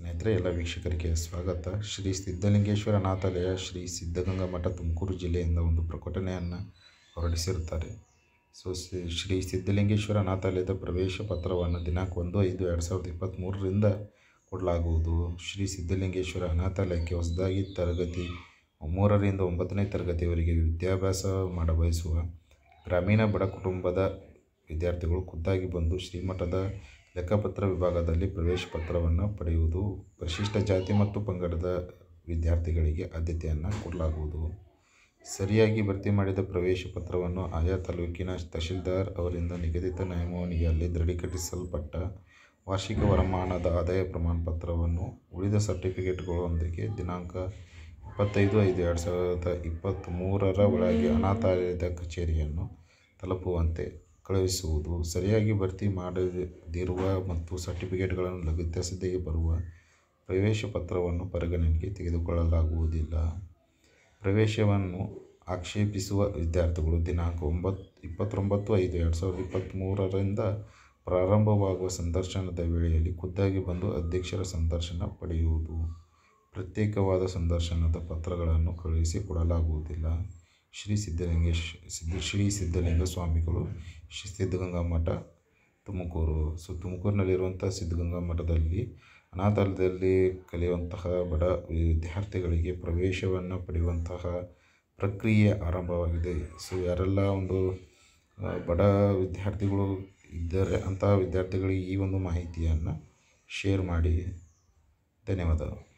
ಸ್ನೇಹಿತರೆ ಎಲ್ಲ ವೀಕ್ಷಕರಿಗೆ ಸ್ವಾಗತ ಶ್ರೀ ಸಿದ್ಧಲಿಂಗೇಶ್ವರ ಅನಾಥಾಲಯ ಶ್ರೀ ಸಿದ್ಧಗಂಗಾ ಮಠ ತುಮಕೂರು ಜಿಲ್ಲೆಯಿಂದ ಒಂದು ಪ್ರಕಟಣೆಯನ್ನು ಹೊರಡಿಸಿರುತ್ತಾರೆ ಸೊ ಶ್ರೀ- ಶ್ರೀ ಸಿದ್ಧಲಿಂಗೇಶ್ವರ ಅನಾಥಾಲಯದ ಪ್ರವೇಶ ಪತ್ರವನ್ನು ದಿನಾಂಕ ಒಂದು ಐದು ಎರಡು ಸಾವಿರದ ಇಪ್ಪತ್ತ್ಮೂರರಿಂದ ಕೊಡಲಾಗುವುದು ಶ್ರೀ ಸಿದ್ಧಲಿಂಗೇಶ್ವರ ಅನಾಥಾಲಯಕ್ಕೆ ಹೊಸದಾಗಿ ತರಗತಿ ಮೂರರಿಂದ ಒಂಬತ್ತನೇ ತರಗತಿಯವರೆಗೆ ವಿದ್ಯಾಭ್ಯಾಸ ಮಾಡಬಯಸುವ ಗ್ರಾಮೀಣ ಬಡ ಕುಟುಂಬದ ವಿದ್ಯಾರ್ಥಿಗಳು ಖುದ್ದಾಗಿ ಬಂದು ಶ್ರೀಮಠದ ಲೆಕ್ಕಪತ್ರ ವಿಭಾಗದಲ್ಲಿ ಪ್ರವೇಶ ಪತ್ರವನ್ನು ಪಡೆಯುವುದು ಪರಿಶಿಷ್ಟ ಜಾತಿ ಮತ್ತು ಪಂಗಡದ ವಿದ್ಯಾರ್ಥಿಗಳಿಗೆ ಆದ್ಯತೆಯನ್ನು ಕೊಡಲಾಗುವುದು ಸರಿಯಾಗಿ ಭರ್ತಿ ಮಾಡಿದ ಪ್ರವೇಶ ಪತ್ರವನ್ನು ಆಯಾ ತಾಲೂಕಿನ ತಹಶೀಲ್ದಾರ್ ಅವರಿಂದ ನಿಗದಿತ ನ್ಯಾಯಮವನಿಗೆಯಲ್ಲಿ ದೃಢೀಕರಿಸಲ್ಪಟ್ಟ ವಾರ್ಷಿಕ ವರಮಾನದ ಆದಾಯ ಪ್ರಮಾಣ ಪತ್ರವನ್ನು ಉಳಿದ ಸರ್ಟಿಫಿಕೇಟ್ಗಳೊಂದಿಗೆ ದಿನಾಂಕ ಇಪ್ಪತ್ತೈದು ಐದು ಎರಡು ಸಾವಿರದ ಇಪ್ಪತ್ತ್ಮೂರರ ಒಳಗೆ ಅನಾಥಾಲಯದ ಕಚೇರಿಯನ್ನು ತಲುಪುವಂತೆ ಕಳುಹಿಸುವುದು ಸರಿಯಾಗಿ ಭರ್ತಿ ಮಾಡದಿರುವ ಮತ್ತು ಸರ್ಟಿಫಿಕೇಟ್ಗಳನ್ನು ಲಗತ್ತಿಸದೇ ಬರುವ ಪ್ರವೇಶ ಪತ್ರವನ್ನು ಪರಿಗಣನೆಗೆ ತೆಗೆದುಕೊಳ್ಳಲಾಗುವುದಿಲ್ಲ ಪ್ರವೇಶವನ್ನು ಆಕ್ಷೇಪಿಸುವ ವಿದ್ಯಾರ್ಥಿಗಳು ದಿನಾಂಕ ಒಂಬತ್ತು ಇಪ್ಪತ್ತೊಂಬತ್ತು ಐದು ಎರಡು ಸಾವಿರದ ಇಪ್ಪತ್ತ್ಮೂರರಿಂದ ಪ್ರಾರಂಭವಾಗುವ ಸಂದರ್ಶನದ ವೇಳೆಯಲ್ಲಿ ಖುದ್ದಾಗಿ ಬಂದು ಅಧ್ಯಕ್ಷರ ಸಂದರ್ಶನ ಪಡೆಯುವುದು ಪ್ರತ್ಯೇಕವಾದ ಸಂದರ್ಶನದ ಪತ್ರಗಳನ್ನು ಕಳುಹಿಸಿ ಕೊಡಲಾಗುವುದಿಲ್ಲ ಶ್ರೀ ಸಿದ್ಧಲಿಂಗೇಶ್ ಸಿದ್ಧ ಶ್ರೀ ಸಿದ್ಧಲಿಂಗ ಸ್ವಾಮಿಗಳು ಶ್ರೀ ಸಿದ್ಧಗಂಗಾ ಮಠ ತುಮಕೂರು ಸೊ ತುಮಕೂರಿನಲ್ಲಿರುವಂಥ ಸಿದ್ಧಗಂಗಾ ಮಠದಲ್ಲಿ ಅನಾಥಾಲಯದಲ್ಲಿ ಕಲಿಯುವಂತಹ ಬಡ ವಿದ್ಯಾರ್ಥಿಗಳಿಗೆ ಪ್ರವೇಶವನ್ನು ಪಡೆಯುವಂತಹ ಪ್ರಕ್ರಿಯೆ ಆರಂಭವಾಗಿದೆ ಸೊ ಯಾರೆಲ್ಲ ಒಂದು ಆ, ಬಡ ವಿದ್ಯಾರ್ಥಿಗಳು ಇದ್ದಾರೆ ಅಂತಹ ವಿದ್ಯಾರ್ಥಿಗಳಿಗೆ ಈ ಒಂದು ಮಾಹಿತಿಯನ್ನು ಶೇರ್ ಮಾಡಿ ಧನ್ಯವಾದಗಳು